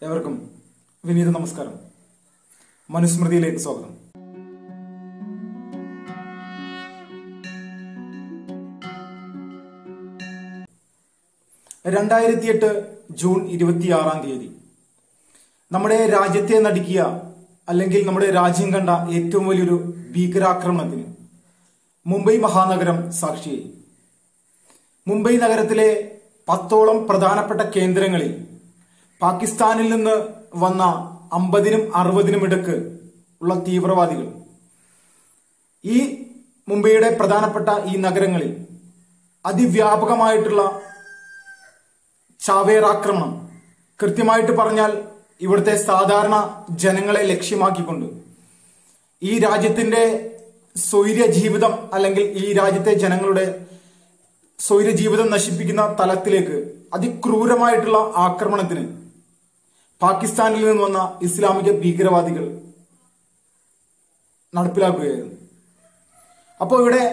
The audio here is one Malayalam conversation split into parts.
ഏവർക്കും വിനീത നമസ്കാരം മനുസ്മൃതിയിലേക്ക് സ്വാഗതം രണ്ടായിരത്തി എട്ട് ജൂൺ ഇരുപത്തിയാറാം തീയതി നമ്മുടെ രാജ്യത്തെ നടുക്കിയ അല്ലെങ്കിൽ നമ്മുടെ രാജ്യം കണ്ട ഏറ്റവും വലിയൊരു ഭീകരാക്രമണത്തിന് മുംബൈ മഹാനഗരം സാക്ഷിയായി മുംബൈ നഗരത്തിലെ പത്തോളം പ്രധാനപ്പെട്ട കേന്ദ്രങ്ങളിൽ പാകിസ്ഥാനിൽ നിന്ന് വന്ന അമ്പതിനും അറുപതിനും ഇടക്ക് ഉള്ള തീവ്രവാദികൾ ഈ മുംബൈയുടെ പ്രധാനപ്പെട്ട ഈ നഗരങ്ങളിൽ അതിവ്യാപകമായിട്ടുള്ള ചാവേറാക്രമണം കൃത്യമായിട്ട് പറഞ്ഞാൽ ഇവിടുത്തെ സാധാരണ ജനങ്ങളെ ലക്ഷ്യമാക്കിക്കൊണ്ട് ഈ രാജ്യത്തിന്റെ സ്വൈര്യ ജീവിതം അല്ലെങ്കിൽ ഈ രാജ്യത്തെ ജനങ്ങളുടെ സ്വൈര്യ ജീവിതം നശിപ്പിക്കുന്ന തലത്തിലേക്ക് അതിക്രൂരമായിട്ടുള്ള ആക്രമണത്തിന് പാകിസ്ഥാനിൽ നിന്ന് വന്ന ഇസ്ലാമിക ഭീകരവാദികൾ നടപ്പിലാക്കുകയായിരുന്നു അപ്പോൾ ഇവിടെ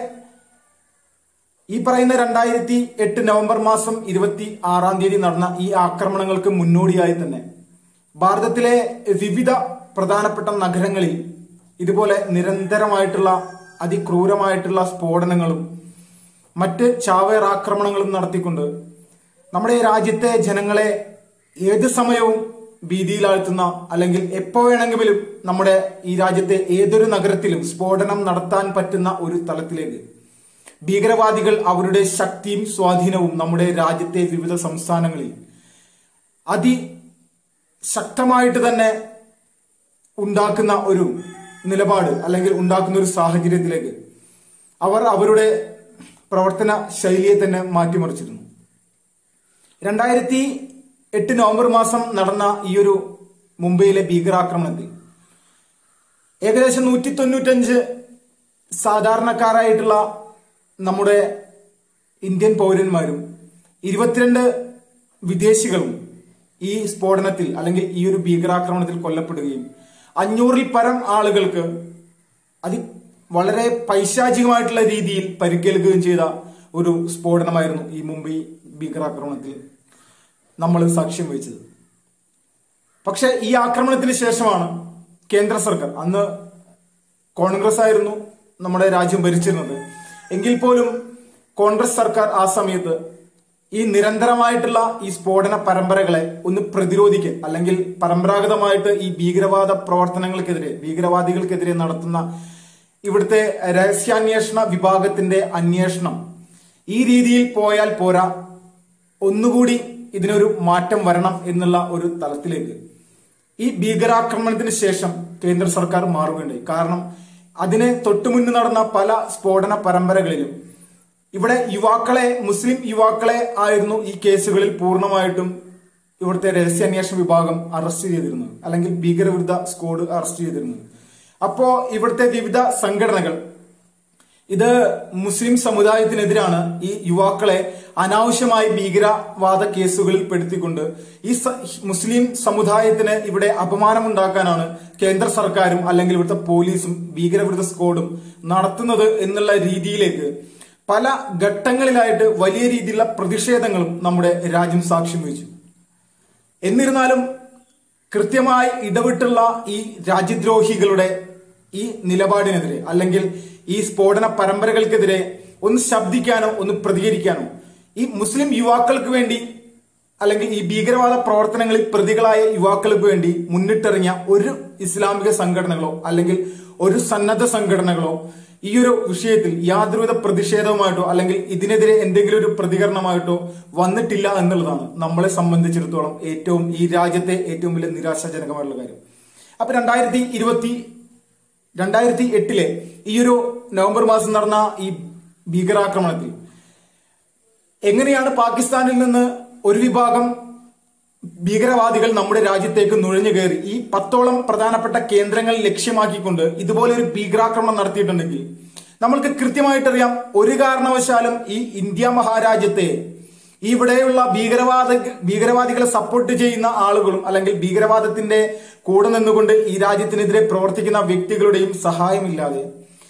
ഈ പറയുന്ന രണ്ടായിരത്തി എട്ട് നവംബർ മാസം ഇരുപത്തി ആറാം തീയതി നടന്ന ഈ ആക്രമണങ്ങൾക്ക് മുന്നോടിയായി തന്നെ ഭാരതത്തിലെ വിവിധ പ്രധാനപ്പെട്ട നഗരങ്ങളിൽ ഇതുപോലെ നിരന്തരമായിട്ടുള്ള അതിക്രൂരമായിട്ടുള്ള സ്ഫോടനങ്ങളും മറ്റ് ചാവേർ ആക്രമണങ്ങളും നടത്തിക്കൊണ്ട് നമ്മുടെ രാജ്യത്തെ ജനങ്ങളെ ഏത് സമയവും ഭീതിയിലാഴ്ത്തുന്ന അല്ലെങ്കിൽ എപ്പോ വേണമെങ്കിലും നമ്മുടെ ഈ രാജ്യത്തെ ഏതൊരു നഗരത്തിലും സ്ഫോടനം നടത്താൻ പറ്റുന്ന ഒരു തലത്തിലേക്ക് ഭീകരവാദികൾ അവരുടെ ശക്തിയും സ്വാധീനവും നമ്മുടെ രാജ്യത്തെ വിവിധ സംസ്ഥാനങ്ങളിൽ അതി ശക്തമായിട്ട് തന്നെ ഉണ്ടാക്കുന്ന ഒരു നിലപാട് അല്ലെങ്കിൽ ഉണ്ടാക്കുന്ന ഒരു സാഹചര്യത്തിലേക്ക് അവർ അവരുടെ പ്രവർത്തന ശൈലിയെ തന്നെ മാറ്റിമറിച്ചിരുന്നു രണ്ടായിരത്തി എട്ട് നവംബർ മാസം നടന്ന ഈ ഒരു മുംബൈയിലെ ഭീകരാക്രമണത്തിൽ ഏകദേശം നൂറ്റി തൊണ്ണൂറ്റഞ്ച് സാധാരണക്കാരായിട്ടുള്ള നമ്മുടെ ഇന്ത്യൻ പൗരന്മാരും ഇരുപത്തിരണ്ട് വിദേശികളും ഈ സ്ഫോടനത്തിൽ അല്ലെങ്കിൽ ഈ ഒരു ഭീകരാക്രമണത്തിൽ കൊല്ലപ്പെടുകയും അഞ്ഞൂറിൽ പരം ആളുകൾക്ക് അതി വളരെ പൈശാചികമായിട്ടുള്ള രീതിയിൽ പരിക്കേൽക്കുകയും ചെയ്ത ഒരു സ്ഫോടനമായിരുന്നു ഈ മുംബൈ ഭീകരാക്രമണത്തിൽ നമ്മൾ സാക്ഷ്യം വഹിച്ചത് പക്ഷെ ഈ ആക്രമണത്തിന് ശേഷമാണ് കേന്ദ്ര സർക്കാർ അന്ന് കോൺഗ്രസ് ആയിരുന്നു നമ്മുടെ രാജ്യം ഭരിച്ചിരുന്നത് എങ്കിൽ പോലും കോൺഗ്രസ് സർക്കാർ ആ സമയത്ത് ഈ നിരന്തരമായിട്ടുള്ള ഈ സ്ഫോടന പരമ്പരകളെ ഒന്ന് പ്രതിരോധിക്കാൻ അല്ലെങ്കിൽ പരമ്പരാഗതമായിട്ട് ഈ ഭീകരവാദ പ്രവർത്തനങ്ങൾക്കെതിരെ ഭീകരവാദികൾക്കെതിരെ നടത്തുന്ന ഇവിടുത്തെ രഹസ്യാന്വേഷണ വിഭാഗത്തിന്റെ അന്വേഷണം ഈ രീതിയിൽ പോയാൽ പോരാ ഒന്നുകൂടി ഇതിനൊരു മാറ്റം വരണം എന്നുള്ള ഒരു തലത്തിലേക്ക് ഈ ഭീകരാക്രമണത്തിന് ശേഷം കേന്ദ്ര സർക്കാർ മാറുകയുണ്ടായി കാരണം അതിന് തൊട്ടുമുന്ന് നടന്ന പല സ്ഫോടന പരമ്പരകളിലും ഇവിടെ യുവാക്കളെ മുസ്ലിം യുവാക്കളെ ആയിരുന്നു ഈ കേസുകളിൽ പൂർണ്ണമായിട്ടും ഇവിടുത്തെ രഹസ്യാന്വേഷണ വിഭാഗം അറസ്റ്റ് ചെയ്തിരുന്നത് അല്ലെങ്കിൽ ഭീകരവിരുദ്ധ സ്ക്വാഡ് അറസ്റ്റ് ചെയ്തിരുന്നത് അപ്പോ ഇവിടുത്തെ വിവിധ സംഘടനകൾ ഇത് മുസ്ലിം സമുദായത്തിനെതിരാണ് ഈ യുവാക്കളെ അനാവശ്യമായി ഭീകരവാദ കേസുകളിൽ പെടുത്തിക്കൊണ്ട് ഈ മുസ്ലിം സമുദായത്തിന് ഇവിടെ അപമാനമുണ്ടാക്കാനാണ് കേന്ദ്ര സർക്കാരും അല്ലെങ്കിൽ ഇവിടുത്തെ പോലീസും ഭീകരവിരുദ്ധ സ്ക്വാഡും നടത്തുന്നത് എന്നുള്ള രീതിയിലേക്ക് പല ഘട്ടങ്ങളിലായിട്ട് വലിയ രീതിയിലുള്ള പ്രതിഷേധങ്ങളും നമ്മുടെ രാജ്യം സാക്ഷ്യം വഹിച്ചു എന്നിരുന്നാലും കൃത്യമായി ഇടപെട്ടുള്ള ഈ രാജ്യദ്രോഹികളുടെ ഈ നിലപാടിനെതിരെ അല്ലെങ്കിൽ ഈ സ്ഫോടന പരമ്പരകൾക്കെതിരെ ഒന്ന് ശബ്ദിക്കാനോ ഒന്ന് പ്രതികരിക്കാനോ ഈ മുസ്ലിം യുവാക്കൾക്ക് വേണ്ടി അല്ലെങ്കിൽ ഈ ഭീകരവാദ പ്രവർത്തനങ്ങളിൽ പ്രതികളായ യുവാക്കൾക്ക് വേണ്ടി മുന്നിട്ടിറങ്ങിയ ഒരു ഇസ്ലാമിക സംഘടനകളോ അല്ലെങ്കിൽ ഒരു സന്നദ്ധ സംഘടനകളോ ഈ ഒരു വിഷയത്തിൽ യാതൊരുവിധ പ്രതിഷേധവുമായിട്ടോ അല്ലെങ്കിൽ ഇതിനെതിരെ എന്തെങ്കിലും ഒരു പ്രതികരണമായിട്ടോ വന്നിട്ടില്ല എന്നുള്ളതാണ് നമ്മളെ സംബന്ധിച്ചിടത്തോളം ഏറ്റവും ഈ രാജ്യത്തെ ഏറ്റവും വലിയ നിരാശാജനകമായിട്ടുള്ള കാര്യം അപ്പൊ രണ്ടായിരത്തി ഇരുപത്തി രണ്ടായിരത്തി എട്ടിലെ ഈ ഒരു നവംബർ മാസം നടന്ന ഈ ഭീകരാക്രമണത്തിൽ എങ്ങനെയാണ് പാകിസ്ഥാനിൽ നിന്ന് ഒരു വിഭാഗം ഭീകരവാദികൾ നമ്മുടെ രാജ്യത്തേക്ക് നുഴഞ്ഞു കയറി ഈ പത്തോളം പ്രധാനപ്പെട്ട കേന്ദ്രങ്ങൾ ലക്ഷ്യമാക്കിക്കൊണ്ട് ഇതുപോലെ ഒരു ഭീകരാക്രമണം നടത്തിയിട്ടുണ്ടെങ്കിൽ നമ്മൾക്ക് കൃത്യമായിട്ടറിയാം ഒരു കാരണവശാലും ഈ ഇന്ത്യ മഹാരാജ്യത്തെ ഇവിടെയുള്ള ഭീകരവാദ ഭീകരവാദികളെ സപ്പോർട്ട് ചെയ്യുന്ന ആളുകളും അല്ലെങ്കിൽ ഭീകരവാദത്തിന്റെ കൂടെ നിന്നുകൊണ്ട് ഈ രാജ്യത്തിനെതിരെ പ്രവർത്തിക്കുന്ന വ്യക്തികളുടെയും സഹായമില്ലാതെ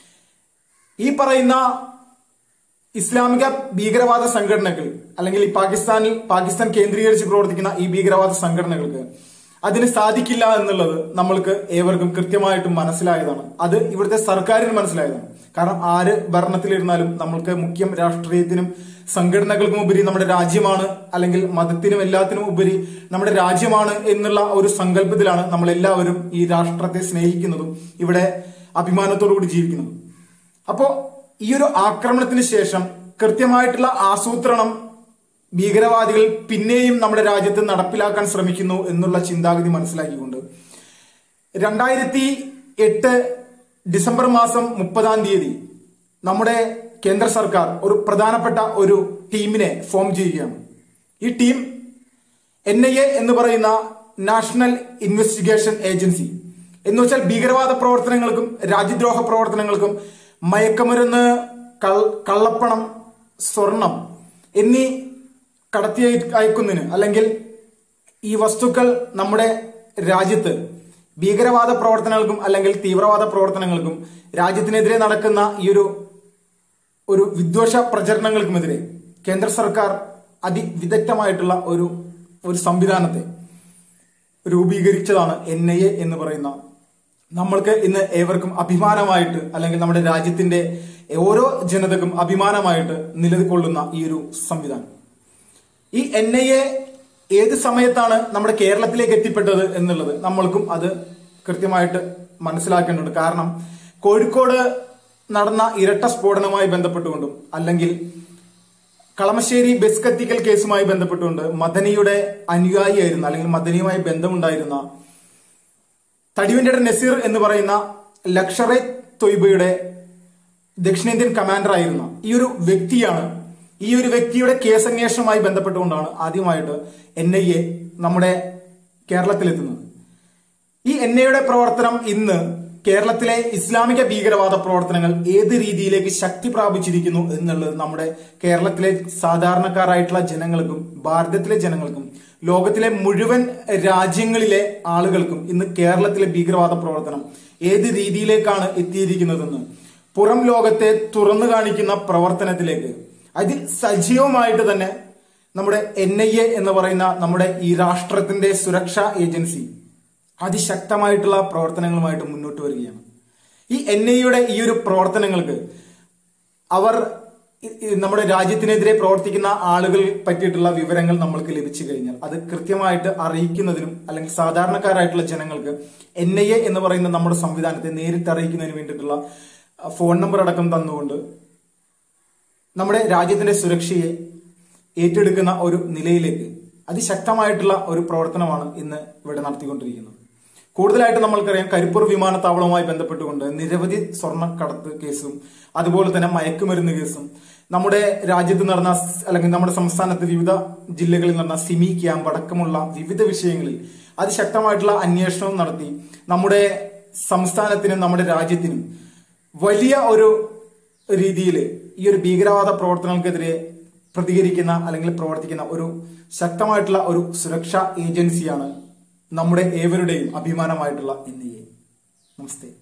ഈ പറയുന്ന ഇസ്ലാമിക ഭീകരവാദ സംഘടനകൾ അല്ലെങ്കിൽ ഈ പാകിസ്ഥാനിൽ പാകിസ്ഥാൻ കേന്ദ്രീകരിച്ച് പ്രവർത്തിക്കുന്ന ഈ ഭീകരവാദ സംഘടനകൾക്ക് അതിന് സാധിക്കില്ല എന്നുള്ളത് നമ്മൾക്ക് ഏവർക്കും കൃത്യമായിട്ടും മനസ്സിലായതാണ് അത് ഇവിടുത്തെ സർക്കാരിന് മനസ്സിലായതാണ് കാരണം ആര് ഭരണത്തിലിരുന്നാലും നമ്മൾക്ക് മുഖ്യം രാഷ്ട്രീയത്തിനും സംഘടനകൾക്കും ഉപരി നമ്മുടെ രാജ്യമാണ് അല്ലെങ്കിൽ മതത്തിനും എല്ലാത്തിനും ഉപരി നമ്മുടെ രാജ്യമാണ് എന്നുള്ള ഒരു സങ്കല്പത്തിലാണ് നമ്മൾ എല്ലാവരും ഈ രാഷ്ട്രത്തെ സ്നേഹിക്കുന്നതും ഇവിടെ അഭിമാനത്തോടു കൂടി ജീവിക്കുന്നതും അപ്പോ ഈ ഒരു ആക്രമണത്തിന് ശേഷം കൃത്യമായിട്ടുള്ള ആസൂത്രണം ഭീകരവാദികൾ പിന്നെയും നമ്മുടെ രാജ്യത്ത് നടപ്പിലാക്കാൻ ശ്രമിക്കുന്നു എന്നുള്ള ചിന്താഗതി മനസ്സിലാക്കിക്കൊണ്ട് രണ്ടായിരത്തി എട്ട് ഡിസംബർ മാസം മുപ്പതാം തീയതി നമ്മുടെ കേന്ദ്ര സർക്കാർ ഒരു പ്രധാനപ്പെട്ട ഒരു ടീമിനെ ഫോം ചെയ്യുകയാണ് ഈ ടീം എൻ ഐ എ എന്ന് പറയുന്ന നാഷണൽ ഇൻവെസ്റ്റിഗേഷൻ ഏജൻസി എന്ന് വെച്ചാൽ ഭീകരവാദ പ്രവർത്തനങ്ങൾക്കും രാജ്യദ്രോഹ പ്രവർത്തനങ്ങൾക്കും മയക്കമരുന്ന് കൾ- കള്ളപ്പണം സ്വർണം എന്നീ കടത്തി അയ- അയക്കുന്നതിന് അല്ലെങ്കിൽ ഈ വസ്തുക്കൾ നമ്മുടെ രാജ്യത്ത് ഭീകരവാദ പ്രവർത്തനങ്ങൾക്കും അല്ലെങ്കിൽ തീവ്രവാദ പ്രവർത്തനങ്ങൾക്കും രാജ്യത്തിനെതിരെ നടക്കുന്ന ഈ ഒരു ഒരു വിദ്വേഷ പ്രചരണങ്ങൾക്കുമെതിരെ കേന്ദ്ര സർക്കാർ അതിവിദഗ്ധമായിട്ടുള്ള ഒരു ഒരു സംവിധാനത്തെ രൂപീകരിച്ചതാണ് എൻ ഐ എ എന്ന് പറയുന്ന നമ്മൾക്ക് ഇന്ന് ഏവർക്കും അഭിമാനമായിട്ട് അല്ലെങ്കിൽ നമ്മുടെ രാജ്യത്തിന്റെ ഓരോ ജനതക്കും അഭിമാനമായിട്ട് നിലകൊള്ളുന്ന ഈ ഒരു സംവിധാനം ഈ എൻ ഐ എ ഏത് സമയത്താണ് നമ്മുടെ കേരളത്തിലേക്ക് എത്തിപ്പെട്ടത് എന്നുള്ളത് നമ്മൾക്കും അത് കൃത്യമായിട്ട് മനസ്സിലാക്കേണ്ടതുണ്ട് കാരണം കോഴിക്കോട് നടന്ന ഇരട്ട സ്ഫോടനവുമായി ബന്ധപ്പെട്ടുകൊണ്ടും അല്ലെങ്കിൽ കളമശ്ശേരി ബസ് കത്തിക്കൽ കേസുമായി ബന്ധപ്പെട്ടുകൊണ്ട് മദനിയുടെ അനുയായിയായിരുന്ന അല്ലെങ്കിൽ മദനിയുമായി ബന്ധമുണ്ടായിരുന്ന തടിവന്റെ നസീർ എന്ന് പറയുന്ന ലക്ഷറെ തൊയ്ബയുടെ ദക്ഷിണേന്ത്യൻ കമാൻഡർ ആയിരുന്ന ഈ ഒരു വ്യക്തിയാണ് ഈ ഒരു വ്യക്തിയുടെ കേസന്വേഷണവുമായി ബന്ധപ്പെട്ടുകൊണ്ടാണ് ആദ്യമായിട്ട് എൻ ഐ എ നമ്മുടെ കേരളത്തിലെത്തുന്നത് ഈ എൻ ഐയുടെ പ്രവർത്തനം ഇന്ന് കേരളത്തിലെ ഇസ്ലാമിക ഭീകരവാദ പ്രവർത്തനങ്ങൾ ഏത് രീതിയിലേക്ക് ശക്തി പ്രാപിച്ചിരിക്കുന്നു എന്നുള്ളത് നമ്മുടെ കേരളത്തിലെ സാധാരണക്കാരായിട്ടുള്ള ജനങ്ങൾക്കും ഭാരതത്തിലെ ജനങ്ങൾക്കും ലോകത്തിലെ മുഴുവൻ രാജ്യങ്ങളിലെ ആളുകൾക്കും ഇന്ന് കേരളത്തിലെ ഭീകരവാദ പ്രവർത്തനം ഏത് രീതിയിലേക്കാണ് എത്തിയിരിക്കുന്നതെന്ന് പുറം ലോകത്തെ തുറന്നു കാണിക്കുന്ന പ്രവർത്തനത്തിലേക്ക് അതിൽ സജീവമായിട്ട് തന്നെ നമ്മുടെ എൻ ഐ എ എന്ന് പറയുന്ന നമ്മുടെ ഈ രാഷ്ട്രത്തിന്റെ സുരക്ഷാ ഏജൻസി അതിശക്തമായിട്ടുള്ള പ്രവർത്തനങ്ങളുമായിട്ട് മുന്നോട്ട് വരികയാണ് ഈ എൻ ഐയുടെ ഈ ഒരു പ്രവർത്തനങ്ങൾക്ക് അവർ ഇ- ഇ- നമ്മുടെ രാജ്യത്തിനെതിരെ പ്രവർത്തിക്കുന്ന ആളുകൾ പറ്റിയിട്ടുള്ള വിവരങ്ങൾ നമ്മൾക്ക് ലഭിച്ചു കഴിഞ്ഞാൽ അത് കൃത്യമായിട്ട് അറിയിക്കുന്നതിനും അല്ലെങ്കിൽ സാധാരണക്കാരായിട്ടുള്ള ജനങ്ങൾക്ക് എൻ ഐ എ എന്ന് പറയുന്ന നമ്മുടെ സംവിധാനത്തെ നേരിട്ട് അറിയിക്കുന്നതിന് വേണ്ടിയിട്ടുള്ള അഹ്, ഫോൺ നമ്പർ അടക്കം തന്നുകൊണ്ട് നമ്മുടെ രാജ്യത്തിന്റെ സുരക്ഷയെ ഏറ്റെടുക്കുന്ന ഒരു നിലയിലേക്ക് അതിശക്തമായിട്ടുള്ള ഒരു പ്രവർത്തനമാണ് ഇന്ന് ഇവിടെ നടത്തിക്കൊണ്ടിരിക്കുന്നത് കൂടുതലായിട്ട് നമ്മൾക്കറിയാം കരിപ്പൂർ വിമാനത്താവളവുമായി ബന്ധപ്പെട്ടുകൊണ്ട് നിരവധി സ്വർണ്ണക്കടത്ത് കേസും അതുപോലെ തന്നെ മയക്കുമരുന്ന് കേസും നമ്മുടെ രാജ്യത്ത് നടന്ന സ്- അല്ലെങ്കിൽ നമ്മുടെ സംസ്ഥാനത്ത് വിവിധ ജില്ലകളിൽ നടന്ന സിമി ക്യാമ്പ് അടക്കമുള്ള വിവിധ വിഷയങ്ങളിൽ അതിശക്തമായിട്ടുള്ള അന്വേഷണം നടത്തി നമ്മുടെ സംസ്ഥാനത്തിനും നമ്മുടെ രാജ്യത്തിനും വലിയ ഒരു രീതിയിൽ ഈ ഒരു ഭീകരവാദ പ്രവർത്തനങ്ങൾക്കെതിരെ പ്രതികരിക്കുന്ന അല്ലെങ്കിൽ പ്രവർത്തിക്കുന്ന ഒരു ശക്തമായിട്ടുള്ള ഒരു സുരക്ഷാ ഏജൻസിയാണ് നമ്മുടെ ഏവരുടെയും അഭിമാനമായിട്ടുള്ള എൻ ഐ എ നമസ്തേ